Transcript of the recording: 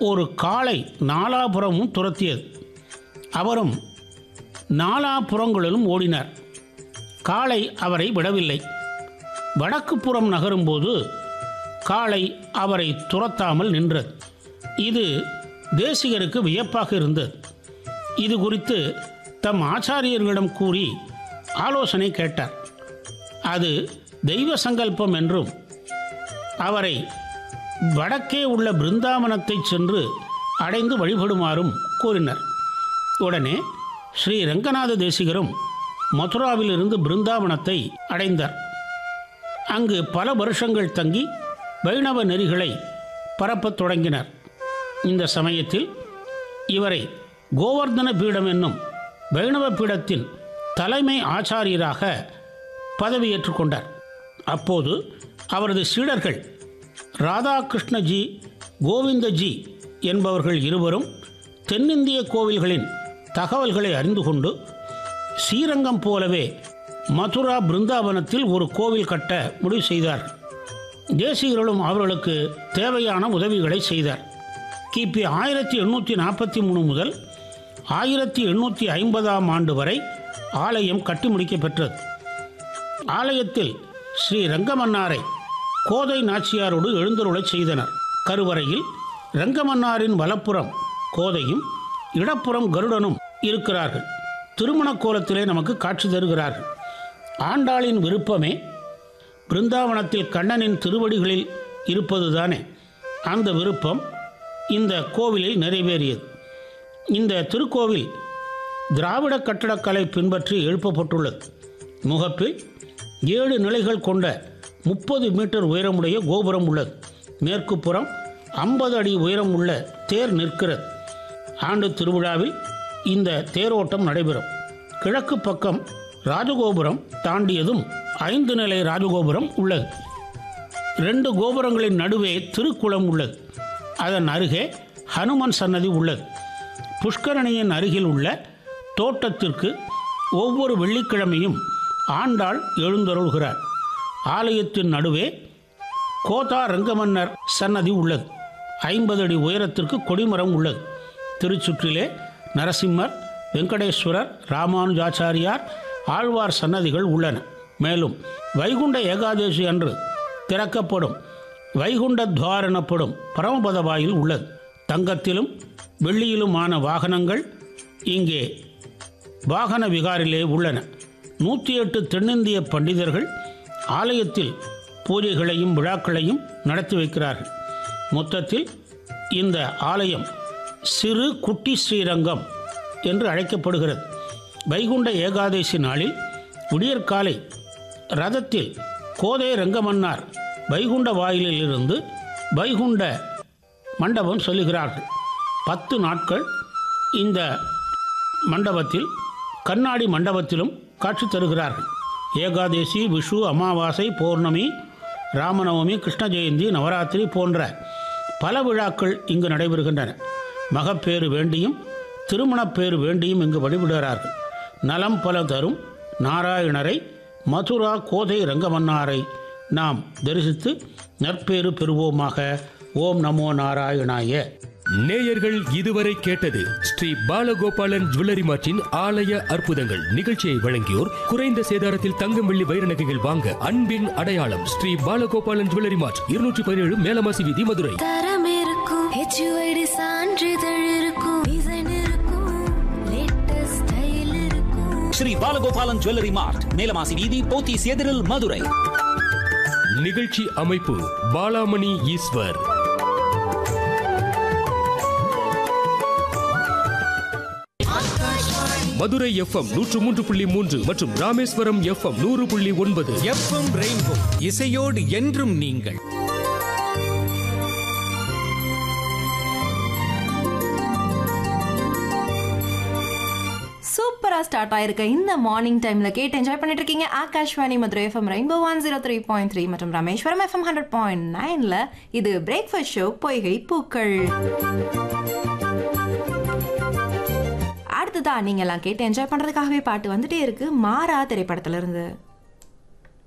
ஒரு காளை நாலாபுறமும் துரத்தியது அவரும் நாலாபுறங்களிலும் ஓடினார் காளை அவரை விடவில்லை வடக்கு புறம் நகரும்போது காளை அவரை துரத்தாமல் நின்றது இது தேசிகருக்கு வியப்பாக இருந்தது இது குறித்து தம் ஆச்சாரியர்களிடம் கூறி ஆலோசனை கேட்டார் அது தெய்வ சங்கல்பம் என்றும் அவரை வடக்கே உள்ள பிருந்தாவனத்தை சென்று அடைந்து வழிபடுமாறும் கூறினர் உடனே ஸ்ரீ ரங்கநாத தேசிகரும் மதுராவிலிருந்து பிருந்தாவனத்தை அடைந்தார் அங்கு பல வருஷங்கள் தங்கி வைணவ நெறிகளை பரப்பத் தொடங்கினர் இந்த சமயத்தில் இவரை கோவர்தன பீடம் என்னும் வைணவ பீடத்தின் தலைமை ஆச்சாரியராக பதவியேற்றுக் கொண்டார் அப்போது அவரது சீடர்கள் ராதாகிருஷ்ணஜி கோவிந்தஜி என்பவர்கள் இருவரும் தென்னிந்திய கோவில்களின் தகவல்களை அறிந்து கொண்டு ஸ்ரீரங்கம் போலவே மதுரா பிருந்தாவனத்தில் ஒரு கோவில் கட்ட முடிவு செய்தார் தேசிகர்களும் அவர்களுக்கு தேவையான உதவிகளை செய்தார் கிபி ஆயிரத்தி எண்ணூற்றி நாற்பத்தி மூணு முதல் ஆயிரத்தி எண்ணூற்றி ஐம்பதாம் ஆண்டு வரை ஆலயம் கட்டி முடிக்கப்பெற்றது ஆலயத்தில் ஸ்ரீ ரங்கமன்னாரை கோதை நாச்சியாரோடு எழுந்தருளச் செய்தனர் கருவறையில் ரங்கமன்னாரின் வலப்புறம் கோதையும் இடப்புறம் கருடனும் இருக்கிறார்கள் திருமண கோலத்திலே நமக்கு காட்சி தருகிறார்கள் ஆண்டாளின் விருப்பமே பிருந்தாவனத்தில் கண்ணனின் திருவடிகளில் இருப்பதுதானே அந்த விருப்பம் இந்த கோவிலில் நிறைவேறியது இந்த திருக்கோவில் திராவிட கட்டடக்கலை பின்பற்றி எழுப்பப்பட்டுள்ளது முகப்பில் ஏழு நிலைகள் கொண்ட முப்பது மீட்டர் உயரமுடைய கோபுரம் உள்ளது மேற்கு புறம் ஐம்பது அடி உயரம் உள்ள தேர் நிற்கிறது ஆண்டு திருவிழாவில் இந்த தேரோட்டம் நடைபெறும் கிழக்கு பக்கம் ராஜகோபுரம் தாண்டியதும் ஐந்து நிலை ராஜகோபுரம் உள்ளது ரெண்டு கோபுரங்களின் நடுவே திருக்குளம் உள்ளது அதன் அருகே ஹனுமன் சன்னதி உள்ளது புஷ்கரணியின் அருகில் உள்ள தோட்டத்திற்கு ஒவ்வொரு வெள்ளிக்கிழமையும் ஆண்டாள் எழுந்தருள்கிறார் ஆலயத்தின் நடுவே கோதா ரங்கமன்னர் சன்னதி உள்ளது ஐம்பது அடி உயரத்திற்கு கொடிமரம் உள்ளது திருச்சுற்றிலே நரசிம்மர் வெங்கடேஸ்வரர் ராமானுஜாச்சாரியார் ஆழ்வார் சன்னதிகள் உள்ளன மேலும் வைகுண்ட ஏகாதேசி அன்று திறக்கப்படும் வைகுண்ட துவார் எனப்படும் பரமபத வாயில் உள்ளது தங்கத்திலும் வெள்ளியிலுமான வாகனங்கள் இங்கே வாகன விகாரிலே உள்ளன நூற்றி எட்டு தென்னிந்திய பண்டிதர்கள் ஆலயத்தில் பூஜைகளையும் விழாக்களையும் நடத்தி வைக்கிறார்கள் மொத்தத்தில் இந்த ஆலயம் சிறு குட்டி ஸ்ரீரங்கம் என்று அழைக்கப்படுகிறது வைகுண்ட ஏகாதசி நாளில் விடியற்காலை ரதத்தில் கோதை ரங்கமன்னார் வைகுண்ட வாயிலில் இருந்து வைகுண்ட மண்டபம் சொல்லுகிறார்கள் பத்து நாட்கள் இந்த மண்டபத்தில் கண்ணாடி மண்டபத்திலும் காட்சி தருகிறார்கள் ஏகாதசி விஷு அமாவாசை பௌர்ணமி ராமநவமி கிருஷ்ண ஜெயந்தி நவராத்திரி போன்ற பல விழாக்கள் இங்கு நடைபெறுகின்றன மகப்பேறு வேண்டியும் திருமணப்பேறு வேண்டியும் இங்கு வழிபடுகிறார்கள் நலம் பல தரும் நாராயணரை மதுரா கோதை ரங்கமன்னாரை நாம் தரிசித்து நற்பேறு பெறுவோமாக ஓம் நமோ நாராயணாய நேயர்கள் இதுவரை கேட்டது ஸ்ரீ பாலகோபாலன் ஜுவல்லரி மார்ட்டின் ஆலய அற்புதங்கள் நிகழ்ச்சியை வழங்கியோர் குறைந்த சேதாரத்தில் தங்கம் வெள்ளி வைர நகைகள் வாங்க அன்பின் அடையாளம் ஸ்ரீ பாலகோபாலன் ஜுவல்லரி மார்ட் இருநூற்றி பதினேழு மேலமாசி வீதி மதுரை தரம் இருக்கும் ஹெச்யூஐடி சான்றிதழ் இருக்கும் டிசைன் இருக்கும் லேட்டஸ்ட் ஸ்டைல் இருக்கும் ஸ்ரீ பாலகோபாலன் ஜுவல்லரி மார்ட் மேலமாசி வீதி போத்தீஸ் எதிரில் மதுரை நிகழ்ச்சி அமைப்பு பாலாமணி ஈஸ்வர் மதுரை எஃப்எம் நூற்று மூன்று புள்ளி மூன்று மற்றும் ராமேஸ்வரம் எஃப்எம் நூறு புள்ளி ஒன்பது எஃப்எம் ரெயின்போ இசையோடு என்றும் நீங்கள் சூப்பரா ஸ்டார்ட் ஆயிருக்க இந்த மார்னிங் டைம்ல கேட்டு என்ஜாய் பண்ணிட்டு இருக்கீங்க Akashvani Madurai FM rainbow one zero three point three மற்றும் ராமேஸ்வரம் எஃப்எம் ஹண்ட்ரட் பாயிண்ட் நைன்ல இது பிரேக்ஃபாஸ்ட் ஷோ பொய்கை பூக்கள் அடுத்ததா நீங்க எல்லாம் கேட்டு என்ஜாய் பண்றதுக்காகவே பாட்டு வந்துட்டே இருக்கு மாறா திரைப்படத்துல இருந்து